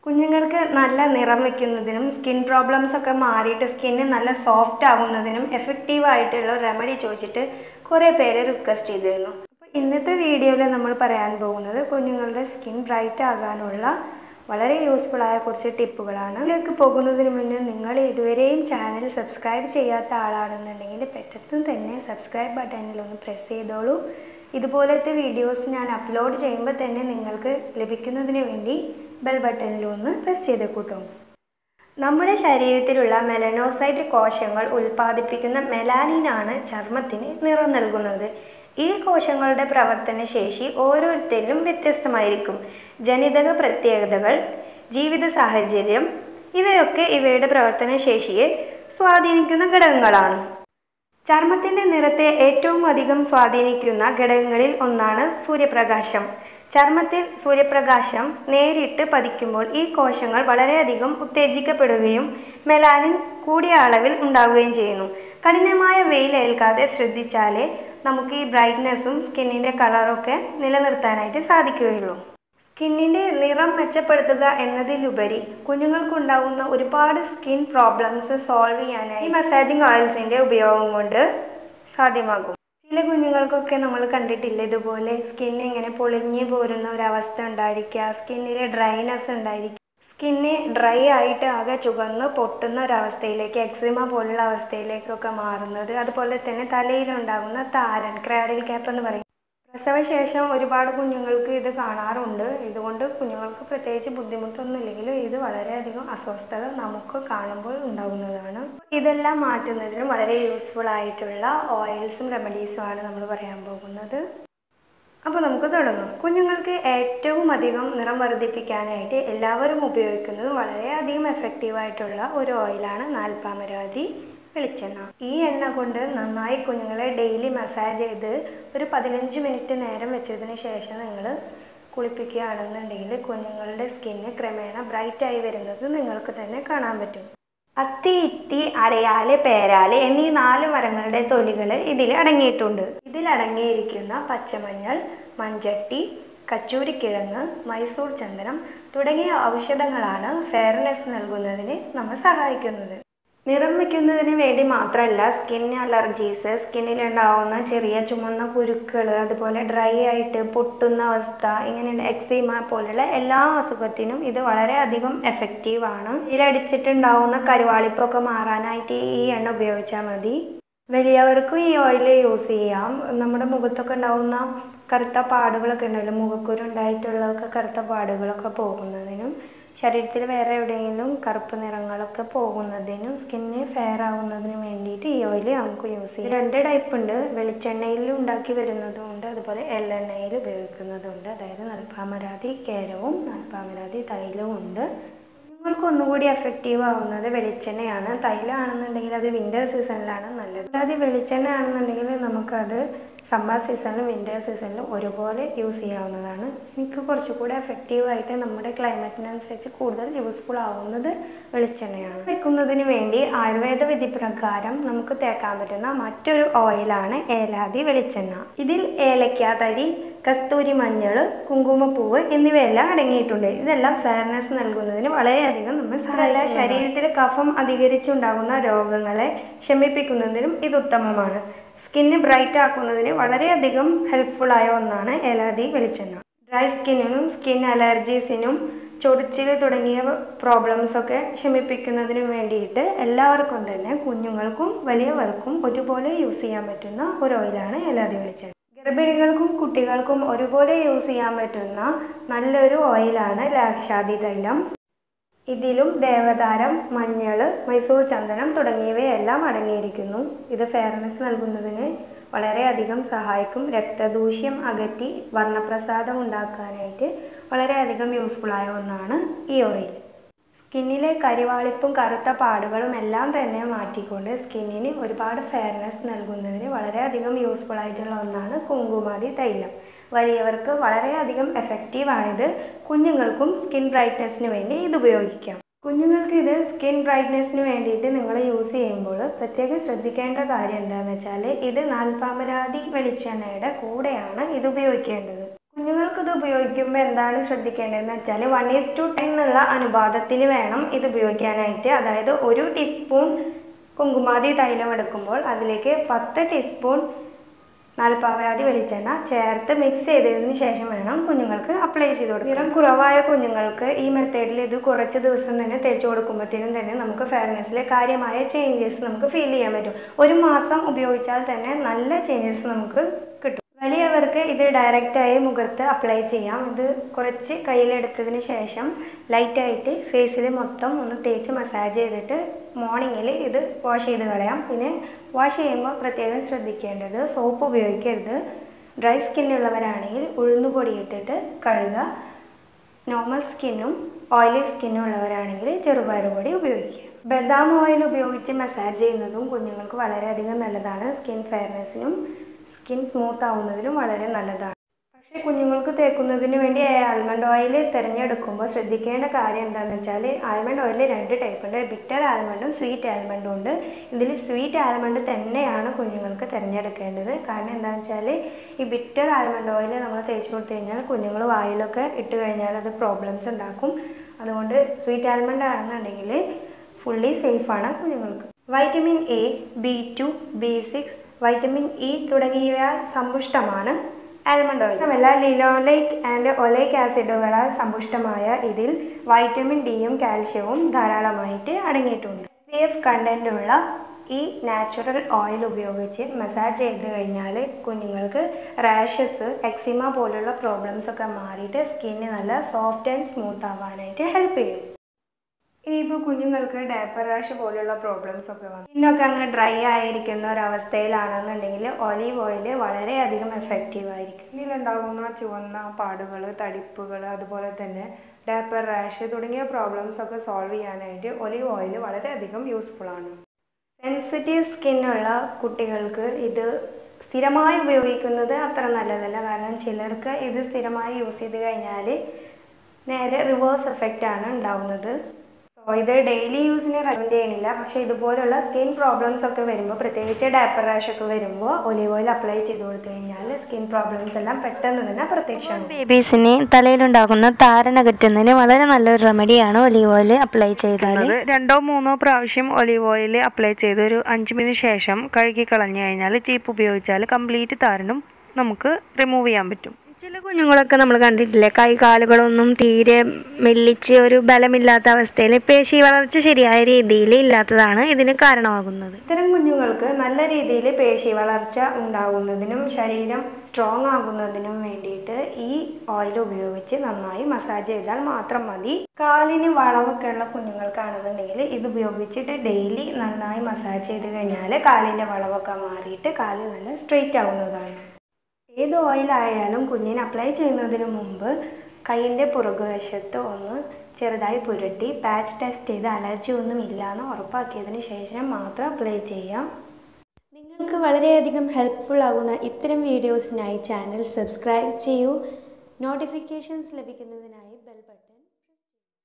കുഞ്ഞുങ്ങൾക്ക് നല്ല നിറം വയ്ക്കുന്നതിനും സ്കിൻ പ്രോബ്ലംസ് ഒക്കെ മാറിയിട്ട് സ്കിന്ന് നല്ല സോഫ്റ്റ് ആവുന്നതിനും എഫക്റ്റീവ് ആയിട്ടുള്ള റെമഡി ചോദിച്ചിട്ട് കുറേ പേര് റിക്വസ്റ്റ് ചെയ്തിരുന്നു അപ്പോൾ ഇന്നത്തെ വീഡിയോയിൽ നമ്മൾ പറയാൻ പോകുന്നത് കുഞ്ഞുങ്ങളുടെ സ്കിൻ ബ്രൈറ്റ് ആകാനുള്ള വളരെ യൂസ്ഫുൾ ആയ കുറച്ച് ടിപ്പുകളാണ് ഇതിലേക്ക് പോകുന്നതിന് മുന്നേ നിങ്ങൾ ഇതുവരെയും ചാനൽ സബ്സ്ക്രൈബ് ചെയ്യാത്ത ആളാണെന്നുണ്ടെങ്കിൽ പെട്ടെന്ന് തന്നെ സബ്സ്ക്രൈബ് ബട്ടണിൽ ഒന്ന് പ്രസ് ചെയ്തോളൂ ഇതുപോലത്തെ വീഡിയോസ് ഞാൻ അപ്ലോഡ് ചെയ്യുമ്പോൾ തന്നെ നിങ്ങൾക്ക് ലഭിക്കുന്നതിന് വേണ്ടി ബെൽ ബട്ടണിൽ ഒന്ന് പ്രസ് ചെയ്ത് കൂട്ടും നമ്മുടെ ശരീരത്തിലുള്ള മെലനോസൈറ്റ് കോശങ്ങൾ ഉൽപ്പാദിപ്പിക്കുന്ന മെലാനിനാണ് ചർമ്മത്തിന് നിറം നൽകുന്നത് ഈ കോശങ്ങളുടെ പ്രവർത്തന ശേഷി ഓരോരുത്തരിലും വ്യത്യസ്തമായിരിക്കും ജനിതക പ്രത്യേകതകൾ ജീവിത സാഹചര്യം ഇവയൊക്കെ ഇവയുടെ പ്രവർത്തന ശേഷിയെ സ്വാധീനിക്കുന്ന ഘടകങ്ങളാണ് ചർമ്മത്തിൻ്റെ നിറത്തെ ഏറ്റവും അധികം സ്വാധീനിക്കുന്ന ഘടകങ്ങളിൽ ഒന്നാണ് സൂര്യപ്രകാശം ചർമ്മത്തിൽ സൂര്യപ്രകാശം നേരിട്ട് പതിക്കുമ്പോൾ ഈ കോശങ്ങൾ വളരെയധികം ഉത്തേജിക്കപ്പെടുകയും മെലാനിൻ കൂടിയ അളവിൽ ഉണ്ടാവുകയും ചെയ്യുന്നു കഠിനമായ വെയിലേൽക്കാതെ ശ്രദ്ധിച്ചാലേ നമുക്ക് ഈ ബ്രൈറ്റ്നെസ്സും സ്കിന്നിൻ്റെ കളറൊക്കെ നിലനിർത്താനായിട്ട് സാധിക്കുകയുള്ളൂ സ്കിന്നിൻ്റെ നിറം മെച്ചപ്പെടുത്തുക എന്നതിലുപരി കുഞ്ഞുങ്ങൾക്കുണ്ടാകുന്ന ഒരുപാട് സ്കിൻ പ്രോബ്ലംസ് സോൾവ് ചെയ്യാനായി ഈ മസാജിങ് ഓയിൽസിൻ്റെ ഉപയോഗം കൊണ്ട് സാധ്യമാകും ചില കുഞ്ഞുങ്ങൾക്കൊക്കെ നമ്മൾ കണ്ടിട്ടില്ല ഇതുപോലെ സ്കിൻ ഇങ്ങനെ പൊളിഞ്ഞു പോരുന്ന ഒരവസ്ഥ ഉണ്ടായിരിക്കുക സ്കിന്നിൽ ഡ്രൈനെസ് ഉണ്ടായിരിക്കുക സ്കിന്ന് ഡ്രൈ ആയിട്ട് ആകെ ചുവന്ന് പൊട്ടുന്ന ഒരവസ്ഥയിലേക്ക് എക്സിമ പോലുള്ള അവസ്ഥയിലേക്കൊക്കെ മാറുന്നത് അതുപോലെ തന്നെ തലയിലുണ്ടാകുന്ന താരൻ ക്രാഡിൽ ക്യാപ്പ് എന്ന് പറയും പ്രസവശേഷം ഒരുപാട് കുഞ്ഞുങ്ങൾക്ക് ഇത് കാണാറുണ്ട് ഇതുകൊണ്ട് കുഞ്ഞുങ്ങൾക്ക് പ്രത്യേകിച്ച് ബുദ്ധിമുട്ടൊന്നുമില്ലെങ്കിലും ഇത് വളരെയധികം അസ്വസ്ഥത നമുക്ക് കാണുമ്പോൾ ഉണ്ടാകുന്നതാണ് ഇതെല്ലാം മാറ്റുന്നതിനും വളരെ യൂസ്ഫുൾ ആയിട്ടുള്ള ഓയിൽസും റെമഡീസുമാണ് നമ്മൾ പറയാൻ പോകുന്നത് അപ്പോൾ നമുക്ക് തുടങ്ങാം കുഞ്ഞുങ്ങൾക്ക് ഏറ്റവും അധികം നിറം വർദ്ധിപ്പിക്കാനായിട്ട് എല്ലാവരും ഉപയോഗിക്കുന്നത് വളരെയധികം എഫക്റ്റീവ് ആയിട്ടുള്ള ഒരു ഓയിലാണ് നാൽപ്പാമരാതി വെളിച്ചെണ്ണ ഈ എണ്ണ കൊണ്ട് നന്നായി കുഞ്ഞുങ്ങളെ ഡെയിലി മസാജ് ചെയ്ത് ഒരു പതിനഞ്ച് മിനിറ്റ് നേരം വെച്ചതിന് ശേഷം നിങ്ങൾ കുളിപ്പിക്കുകയാണെന്നുണ്ടെങ്കിൽ കുഞ്ഞുങ്ങളുടെ സ്കിന്ന് ക്രമേണ ബ്രൈറ്റ് ആയി വരുന്നത് നിങ്ങൾക്ക് തന്നെ കാണാൻ പറ്റും അത്തി ഇത്തി അരയാല് പേരാല് എന്നീ നാല് മരങ്ങളുടെ തൊലികൾ ഇതിൽ അടങ്ങിയിട്ടുണ്ട് ഇതിൽ അടങ്ങിയിരിക്കുന്ന പച്ചമഞ്ഞൾ മൺചട്ടി കച്ചൂരിക്കിഴങ്ങ് മൈസൂർ ചന്ദനം തുടങ്ങിയ ഔഷധങ്ങളാണ് ഫെയർനെസ് നൽകുന്നതിന് നമ്മെ സഹായിക്കുന്നത് നിറം വയ്ക്കുന്നതിന് വേണ്ടി മാത്രമല്ല സ്കിൻ അലർജീസ് സ്കിന്നിലുണ്ടാവുന്ന ചെറിയ ചുമന്ന കുരുക്കൾ അതുപോലെ ഡ്രൈ ആയിട്ട് പൊട്ടുന്ന അവസ്ഥ ഇങ്ങനെ എക്സീമ പോലുള്ള എല്ലാ അസുഖത്തിനും ഇത് വളരെയധികം എഫക്റ്റീവാണ് ഇതിലടിച്ചിട്ടുണ്ടാവുന്ന കരുവാളിപ്പൊക്കെ മാറാനായിട്ട് ഈ എണ്ണ ഉപയോഗിച്ചാൽ മതി വലിയവർക്കും ഈ ഓയിൽ യൂസ് ചെയ്യാം നമ്മുടെ മുഖത്തൊക്കെ ഉണ്ടാവുന്ന കറുത്ത പാടുകളൊക്കെ ഉണ്ടല്ലോ മുഖക്കുരു ഉണ്ടായിട്ടുള്ളതൊക്കെ കറുത്ത പാടുകളൊക്കെ പോകുന്നതിനും ശരീരത്തിൽ വേറെ എവിടെയെങ്കിലും കറുപ്പ് നിറങ്ങളൊക്കെ പോകുന്നതിനും സ്കിന്ന് ഫെയർ ആവുന്നതിനും വേണ്ടിയിട്ട് ഈ ഓയിൽ നമുക്ക് യൂസ് ചെയ്യാം രണ്ട് ടൈപ്പ് ഉണ്ട് വെളിച്ചെണ്ണയിൽ ഉണ്ടാക്കി വരുന്നതും ഉണ്ട് അതുപോലെ എള്ളെണ്ണയിൽ ഉപയോഗിക്കുന്നതും അതായത് നൽപ്പാമരാതി കേരവും നൽപ്പാമരാതി തൈലവും ഉണ്ട് നിങ്ങൾക്ക് ഒന്നുകൂടി എഫക്റ്റീവ് ആവുന്നത് വെളിച്ചെണ്ണയാണ് തൈലാണെന്നുണ്ടെങ്കിൽ അത് വിൻ്റർ സീസണിലാണ് നല്ലത് അതായത് വെളിച്ചെണ്ണ ആണെന്നുണ്ടെങ്കിൽ നമുക്കത് സമ്മർ സീസണിലും വിൻ്റർ സീസണിലും ഒരുപോലെ യൂസ് ചെയ്യാവുന്നതാണ് എനിക്ക് കുറച്ചുകൂടി എഫക്റ്റീവ് ആയിട്ട് നമ്മുടെ ക്ലൈമറ്റിനനുസരിച്ച് കൂടുതൽ യൂസ്ഫുൾ ആവുന്നത് വെളിച്ചെണ്ണയാണ് വെക്കുന്നതിന് വേണ്ടി ആയുർവേദ വിധി പ്രകാരം നമുക്ക് തേക്കാൻ പറ്റുന്ന മറ്റൊരു ഓയിലാണ് ഏലാതി വെളിച്ചെണ്ണ ഇതിൽ ഏലക്ക തരി കസ്തൂരി മഞ്ഞൾ കുങ്കുമപ്പൂവ് എന്നിവയെല്ലാം അടങ്ങിയിട്ടുണ്ട് ഇതെല്ലാം ഫെയർനെസ് നൽകുന്നതിന് വളരെയധികം നമ്മൾ സഹായിക്കും ശരീരത്തിൽ കഫം അധികരിച്ചുണ്ടാകുന്ന രോഗങ്ങളെ ശമിപ്പിക്കുന്നതിനും ഇത് ഉത്തമമാണ് സ്കിന്ന് ബ്രൈറ്റ് ആക്കുന്നതിന് വളരെയധികം ഹെൽപ്ഫുൾ ആയ ഒന്നാണ് ഏലാതി വെളിച്ചെണ്ണ ഡ്രൈ സ്കിന്നിനും സ്കിൻ അലർജീസിനും ചൊറിച്ചിൽ തുടങ്ങിയ പ്രോബ്ലംസ് ഒക്കെ ശമിപ്പിക്കുന്നതിനും വേണ്ടിയിട്ട് എല്ലാവർക്കും തന്നെ കുഞ്ഞുങ്ങൾക്കും വലിയവർക്കും ഒരുപോലെ യൂസ് ചെയ്യാൻ പറ്റുന്ന ഒരു ഓയിലാണ് ഏലാതി വെളിച്ചെണ്ണ ഗർഭിണികൾക്കും കുട്ടികൾക്കും ഒരുപോലെ യൂസ് ചെയ്യാൻ പറ്റുന്ന നല്ലൊരു ഓയിലാണ് ലാക്ഷാദി തൈലം ഇതിലും ദേവതാരം മഞ്ഞൾ മൈസൂർ ചന്ദനം തുടങ്ങിയവയെല്ലാം അടങ്ങിയിരിക്കുന്നു ഇത് ഫെയർനെസ് നൽകുന്നതിന് വളരെയധികം സഹായിക്കും രക്തദൂഷ്യം അകറ്റി വർണ്ണപ്രസാദം ഉണ്ടാക്കാനായിട്ട് വളരെയധികം യൂസ്ഫുൾ ആയ ഒന്നാണ് ഈ ഓയിൽ സ്കിന്നിലെ കരിവാളിപ്പും കറുത്ത പാടുകളും എല്ലാം തന്നെ മാറ്റിക്കൊണ്ട് സ്കിന്നിന് ഒരുപാട് ഫെയർനെസ് നൽകുന്നതിന് വളരെയധികം യൂസ്ഫുൾ ആയിട്ടുള്ള ഒന്നാണ് കുങ്കുമാതി തൈലം വലിയവർക്ക് വളരെയധികം എഫക്റ്റീവാണിത് കുഞ്ഞുങ്ങൾക്കും സ്കിൻ ബ്രൈറ്റ്നെസ്സിന് വേണ്ടി ഇത് ഉപയോഗിക്കാം കുഞ്ഞുങ്ങൾക്ക് ഇത് സ്കിൻ ബ്രൈറ്റ്നെസ്സിന് വേണ്ടിയിട്ട് നിങ്ങൾ യൂസ് ചെയ്യുമ്പോൾ പ്രത്യേകം ശ്രദ്ധിക്കേണ്ട കാര്യം എന്താണെന്ന് വെച്ചാൽ ഇത് നാൽപ്പാമരാതി വെളിച്ചെണ്ണയുടെ കൂടെയാണ് ഇത് ഉപയോഗിക്കേണ്ടത് കുഞ്ഞുങ്ങൾക്ക് ഇത് ഉപയോഗിക്കുമ്പോൾ എന്താണ് ശ്രദ്ധിക്കേണ്ടതെന്ന് വെച്ചാൽ വൺ ഈസ് ടു ടെൻ എന്നുള്ള അനുപാതത്തിൽ വേണം ഇത് ഉപയോഗിക്കാനായിട്ട് അതായത് ഒരു ടീസ്പൂൺ കുങ്കുമാതി തൈലം എടുക്കുമ്പോൾ അതിലേക്ക് പത്ത് ടീസ്പൂൺ നാൽപ്പാവരാതി വെളിച്ചെണ്ണ ചേർത്ത് മിക്സ് ചെയ്തതിന് ശേഷം വേണം കുഞ്ഞുങ്ങൾക്ക് അപ്ലൈ ചെയ്ത് കൊടുക്കുക നിറം കുറവായ കുഞ്ഞുങ്ങൾക്ക് ഈ മെത്തേഡിൽ ഇത് കുറച്ച് ദിവസം തന്നെ തേച്ച് കൊടുക്കുമ്പോഴത്തേനും തന്നെ നമുക്ക് ഫെയർനെസ്സിൽ കാര്യമായ ചേഞ്ചസ് നമുക്ക് ഫീൽ ചെയ്യാൻ പറ്റും ഒരു മാസം ഉപയോഗിച്ചാൽ തന്നെ നല്ല ചേഞ്ചസ് നമുക്ക് കിട്ടും വലിയവർക്ക് ഇത് ഡയറക്റ്റായി മുഖത്ത് അപ്ലൈ ചെയ്യാം ഇത് കുറച്ച് കയ്യിലെടുത്തതിന് ശേഷം ലൈറ്റായിട്ട് ഫേസിൽ മൊത്തം ഒന്ന് തേച്ച് മസാജ് ചെയ്തിട്ട് മോർണിംഗിൽ ഇത് വാഷ് ചെയ്ത് കളയാം പിന്നെ വാഷ് ചെയ്യുമ്പോൾ പ്രത്യേകം ശ്രദ്ധിക്കേണ്ടത് സോപ്പ് ഉപയോഗിക്കരുത് ഡ്രൈ സ്കിന്നുള്ളവരാണെങ്കിൽ ഉഴുന്നുപൊടി ഇട്ടിട്ട് കഴുകുക നോർമൽ സ്കിന്നും ഓയിലി സ്കിന്നും ഉള്ളവരാണെങ്കിൽ ചെറുപയർ പൊടി ഉപയോഗിക്കുക ബദാം ഓയിൽ ഉപയോഗിച്ച് മസാജ് ചെയ്യുന്നതും കുഞ്ഞുങ്ങൾക്ക് വളരെയധികം നല്ലതാണ് സ്കിൻ ഫെയർനെസ്സിനും സ്കിൻ സ്മൂത്ത് ആവുന്നതിനും വളരെ നല്ലതാണ് പക്ഷേ കുഞ്ഞുങ്ങൾക്ക് തേക്കുന്നതിന് വേണ്ടി ആൽമണ്ട് ഓയിൽ തിരഞ്ഞെടുക്കുമ്പോൾ ശ്രദ്ധിക്കേണ്ട കാര്യം എന്താണെന്ന് വെച്ചാൽ ആൽമണ്ട് ഓയിൽ രണ്ട് ടൈപ്പ് ഉണ്ട് ബിറ്റർ ആൽമണ്ടും സ്വീറ്റ് ആൽമണ്ടും ഉണ്ട് ഇതിൽ സ്വീറ്റ് ആൽമണ്ട് തന്നെയാണ് കുഞ്ഞുങ്ങൾക്ക് തിരഞ്ഞെടുക്കേണ്ടത് കാരണം എന്താണെന്ന് വെച്ചാൽ ഈ ബിറ്റർ ആൽമണ്ട് ഓയിൽ നമ്മൾ തേച്ച് കൊടുത്തു കഴിഞ്ഞാൽ കുഞ്ഞുങ്ങൾ വായിലൊക്കെ ഇട്ട് കഴിഞ്ഞാൽ അത് പ്രോബ്ലംസ് ഉണ്ടാക്കും അതുകൊണ്ട് സ്വീറ്റ് ആൽമണ്ട് ആണെന്നുണ്ടെങ്കിൽ ഫുള്ളി സേഫാണ് കുഞ്ഞുങ്ങൾക്ക് vitamin A B two B six vitamin E തുടങ്ങിയവ സമ്പുഷ്ടമാണ് ആൽമണ്ട് ഓയിൽ മാത്രമല്ല ലിനോലൈറ്റ് ആൻഡ് ഒലൈക് ആസിഡുകളാൽ സമ്പുഷ്ടമായ ഇതിൽ വൈറ്റമിൻ ഡിയും കാൽഷ്യവും ധാരാളമായിട്ട് അടങ്ങിയിട്ടുണ്ട് പി എഫ് കണ്ടൻറ്റുള്ള ഈ നാച്ചുറൽ ഓയിൽ ഉപയോഗിച്ച് മസാജ് ചെയ്ത് കഴിഞ്ഞാൽ കുഞ്ഞുങ്ങൾക്ക് റാഷസ് എക്സിമ പോലുള്ള പ്രോബ്ലംസ് ഒക്കെ മാറിയിട്ട് സ്കിന്ന് നല്ല സോഫ്റ്റ് ആൻഡ് സ്മൂത്ത് ആവാനായിട്ട് ഹെൽപ്പ് ചെയ്യും ഇനിയിപ്പോൾ കുഞ്ഞുങ്ങൾക്ക് ഡയപ്പർ റാഷ് പോലുള്ള പ്രോബ്ലംസ് ഒക്കെ വന്നു സ്കിന്നൊക്കെ അങ്ങ് ഡ്രൈ ആയിരിക്കുന്ന ഒരവസ്ഥയിലാണെന്നുണ്ടെങ്കിൽ ഒലീവ് ഓയിൽ വളരെയധികം എഫക്റ്റീവ് ആയിരിക്കും ഇതിലുണ്ടാകുന്ന ചുവന്ന പാടുകൾ തടിപ്പുകൾ അതുപോലെ തന്നെ ഡയപ്പർ റാഷ് തുടങ്ങിയ പ്രോബ്ലംസ് ഒക്കെ സോൾവ് ചെയ്യാനായിട്ട് ഒലീവ് ഓയിൽ വളരെയധികം യൂസ്ഫുൾ ആണ് സെൻസിറ്റീവ് സ്കിന്നുള്ള കുട്ടികൾക്ക് ഇത് സ്ഥിരമായി ഉപയോഗിക്കുന്നത് അത്ര നല്ലതല്ല കാരണം ചിലർക്ക് ഇത് സ്ഥിരമായി യൂസ് ചെയ്ത് കഴിഞ്ഞാൽ നേരെ റിവേഴ്സ് എഫക്റ്റ് ആണ് ഉണ്ടാവുന്നത് സോ ഇത് ഡെയിലി യൂസിന് റെക്കമെൻഡ് ചെയ്യണില്ല പക്ഷേ ഇതുപോലുള്ള സ്കിൻ പ്രോബ്ലംസ് ഒക്കെ വരുമ്പോൾ പ്രത്യേകിച്ച് ഡയപ്പർ റാഷ് ഒക്കെ വരുമ്പോൾ ഒലിവ് ഓയിൽ അപ്ലൈ ചെയ്ത് കൊടുത്തു കഴിഞ്ഞാൽ സ്കിൻ പ്രോബ്ലംസ് എല്ലാം പെട്ടെന്ന് തന്നെ പ്രത്യക്ഷമാണ് ബേബീസിന് തലയിലുണ്ടാകുന്ന താരനകറ്റുന്നതിന് വളരെ നല്ലൊരു റെമഡിയാണ് ഒലീവ് ഓയിൽ അപ്ലൈ ചെയ്താൽ അത് രണ്ടോ മൂന്നോ പ്രാവശ്യം ഒലിവ് ഓയിൽ അപ്ലൈ ചെയ്ത് ഒരു അഞ്ച് മിനിറ്റ് ശേഷം കഴുകി കളഞ്ഞു കഴിഞ്ഞാൽ ചീപ്പ് ഉപയോഗിച്ചാൽ കംപ്ലീറ്റ് താരനും നമുക്ക് റിമൂവ് ചെയ്യാൻ പറ്റും ചില കുഞ്ഞുങ്ങളൊക്കെ നമ്മൾ കണ്ടിട്ടില്ലേ കൈ കാലുകളൊന്നും തീരെ മെല്ലിച്ച് ഒരു ബലമില്ലാത്ത അവസ്ഥയിൽ പേശി വളർച്ച ശരിയായ രീതിയിൽ ഇല്ലാത്തതാണ് ഇതിന് കാരണമാകുന്നത് ഇത്തരം കുഞ്ഞുങ്ങൾക്ക് നല്ല രീതിയിൽ പേശി വളർച്ച ഉണ്ടാകുന്നതിനും ശരീരം സ്ട്രോങ് ആകുന്നതിനും വേണ്ടിയിട്ട് ഈ ഓയിൽ ഉപയോഗിച്ച് നന്നായി മസാജ് ചെയ്താൽ മാത്രം മതി കാലിന് വളവൊക്കെ ഉള്ള കുഞ്ഞുങ്ങൾക്കാണെന്നുണ്ടെങ്കിൽ ഇത് ഉപയോഗിച്ചിട്ട് ഡെയിലി നന്നായി മസാജ് ചെയ്ത് കഴിഞ്ഞാൽ കാലിൻ്റെ വളവൊക്കെ മാറിയിട്ട് കാല് നല്ല സ്ട്രെയിറ്റ് ആവുന്നതാണ് ഏത് ഓയിലായാലും കുഞ്ഞിന് അപ്ലൈ ചെയ്യുന്നതിന് മുമ്പ് കൈയിൻ്റെ പുറകുവശത്ത് ഒന്ന് ചെറുതായി പുരട്ടി പാച്ച് ടെസ്റ്റ് ചെയ്ത് അലർജി ഒന്നും ഇല്ലയെന്ന് ഉറപ്പാക്കിയതിന് ശേഷം മാത്രം അപ്ലൈ ചെയ്യാം നിങ്ങൾക്ക് വളരെയധികം ഹെൽപ്ഫുൾ ആകുന്ന ഇത്തരം വീഡിയോസിനായി ചാനൽ സബ്സ്ക്രൈബ് ചെയ്യൂ നോട്ടിഫിക്കേഷൻസ് ലഭിക്കുന്നതിനായി